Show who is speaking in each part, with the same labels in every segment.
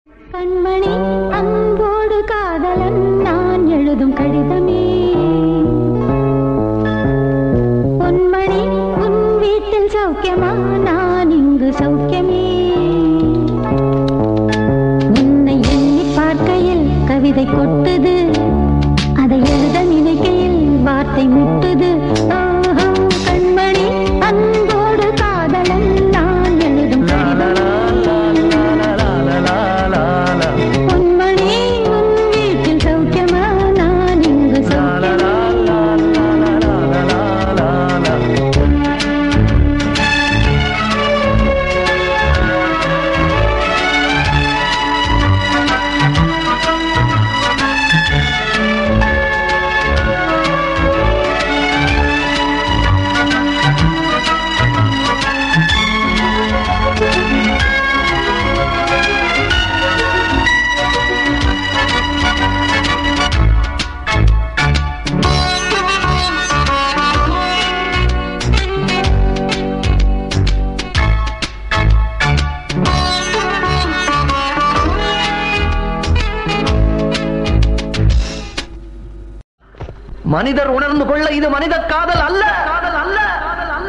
Speaker 1: கண்மணி அன்போடு காதலன் நான் எழுதும் கடிதமே பொன்மணி உன் வீட்டில் சௌக்கியமா நான் இங்கு சௌக்கியமே உன்னை எண்ணி பார்க்கையில் கவிதை கொட்டுது அதை எழுத நினைக்கையில் வார்த்தை முட்டுது ஓஹோ, கண்மணி அன்போடு காதலன் நான் எழுதும் கடிதமே பொன்மணி உன் வீட்டில் சௌக்கியமா நான் இங்கு சௌக்கியமா
Speaker 2: மனிதர் உணர்ந்து கொள்ள இது மனித காதல் அல்ல காதல் அல்ல காதல் அல்ல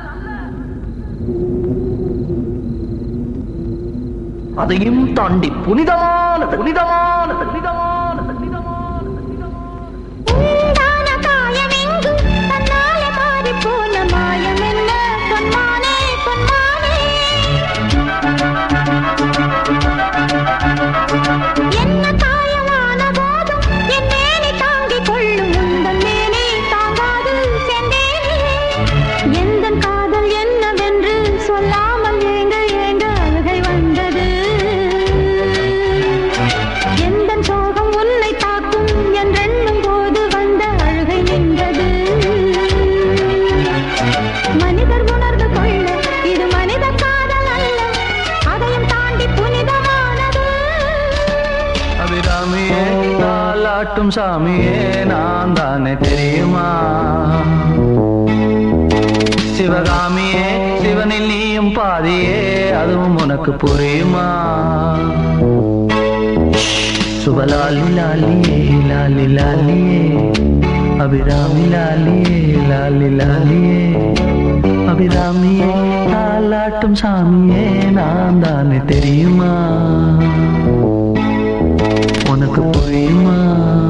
Speaker 2: அதையும் தாண்டி புனிதமானது புனிதமானது புனிதமானது புனிதமானது
Speaker 1: உண்டான காயமெங்கும் தன்னாலே மாறிப் போன மாயமென்ன? பொன்மானே, பொன்மானே. என்ன காயமான போதும் என் மேனி தாங்கிக் கொள்ளும் உந்தன் மேனி தாங்காது செந்தேனே. எந்தன் காதல் என்னவென்று சொல்லாமல் ஏங்க ஏங்க அழுகை வந்தது எந்தன் சோகம் உன்னை தாக்கும் என்றெண்ணும் போது வந்த அழுகை நின்றது மனிதர் உணர்ந்து கொள்ள இது மனித காதல் அல்ல அதையும் தாண்டி புனிதமானது
Speaker 2: அபிராமியே தாலாட்டும் சாமியே நான் தானே தெரியுமா சிவகாமியே சிவனில் நீயும் பாதியே அதுவும் உனக்கு புரியுமா சுபலாலி லாலியே லாலி லாலியே அபிராமி லாலியே லாலி லாலியே அபிராமியே தாலாட்டும் சாமியே நான் தானே தெரியுமா உனக்கு புரியுமா